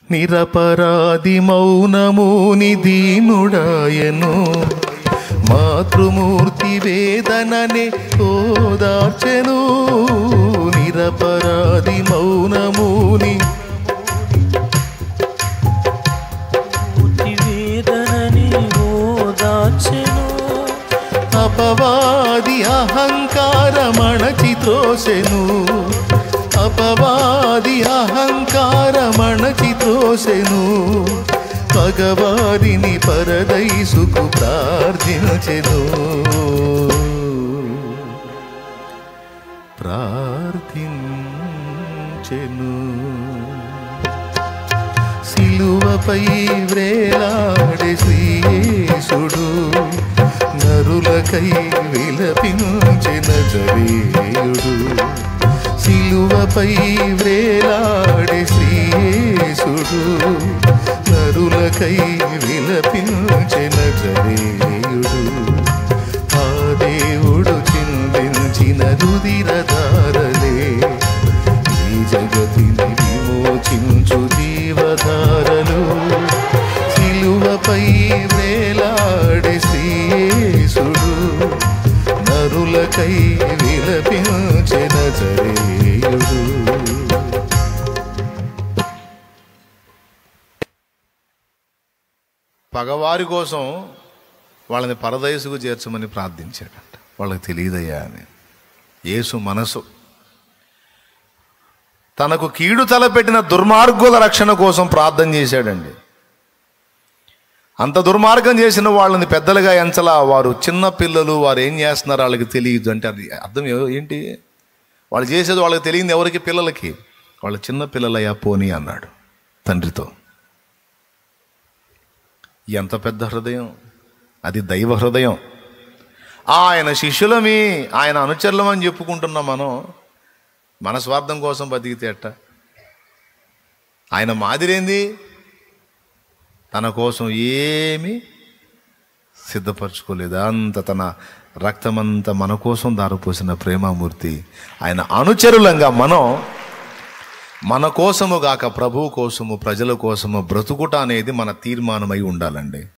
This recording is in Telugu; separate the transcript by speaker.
Speaker 1: నిరపరాధి మౌనముని దీనుడాయను మాతృమూర్తి వేదననే ఓదార్చెను నిరపరాధి మౌనముని
Speaker 2: పూర్తి వేదనని ఓదార్చెను
Speaker 1: అపవాది అహంకారమణచి త్రోసెను అపవాది అహంకారమణచి త్రోసెను పగవారిని పరదైసుకు ప్రార్థించెను ప్రార్థించెను సిలువపై వ్రేలాడే శ్రీయేసుడు నరులకై విలపించిన జరేయుడు సిలువపై వ్రేలాడే శ్రీయేసుడు నరులకై విలపించిన జరేయుడు ఆ దేవుడు చిందించిన రుదిరధారలే ఈ జగతిని విమోచించు జీవధారలు సిలువపై వేలాడే శ్రీయేసుడు నరులకై విలపించిన జరేయుడు పగవారి కోసం వాళ్ళని పరదయసుకు చేర్చమని ప్రార్థించాడంట వాళ్ళకి తెలియదయ్యా అని యేసు మనసు తనకు కీడు తలపెట్టిన దుర్మార్గుల రక్షణ కోసం ప్రార్థన చేశాడండి అంత దుర్మార్గం చేసిన వాళ్ళని పెద్దలుగా ఎంచలా వారు చిన్న పిల్లలు వారు ఏం చేస్తున్నారు వాళ్ళకి తెలియదు అంటే అది అర్థం ఏ- ఏంటి వాళ్ళు చేసేది వాళ్ళకి తెలియదు ఎవరికి పిల్లలకి వాళ్ళ చిన్న పిల్లలయ్యా పోనీ అన్నాడు తండ్రితో ఎంత పెద్ద హృదయం అది దైవ హృదయం ఆయన శిష్యులమి ఆయన అనుచరులమని చెప్పుకుంటున్నాం మనం మన స్వార్థం కోసం బతికితే అట్ట ఆయన మాదిరేంది తన కోసం ఏమీ సిద్ధపరచుకోలేదు అంత తన రక్తమంతా మన కోసం దారిపోసిన ప్రేమామూర్తి ఆయన అనుచరులంగా మనం మన కోసము గాక ప్రభువు కోసము ప్రజల కోసము బ్రతుకుట అనేది మన తీర్మానమై ఉండాలండి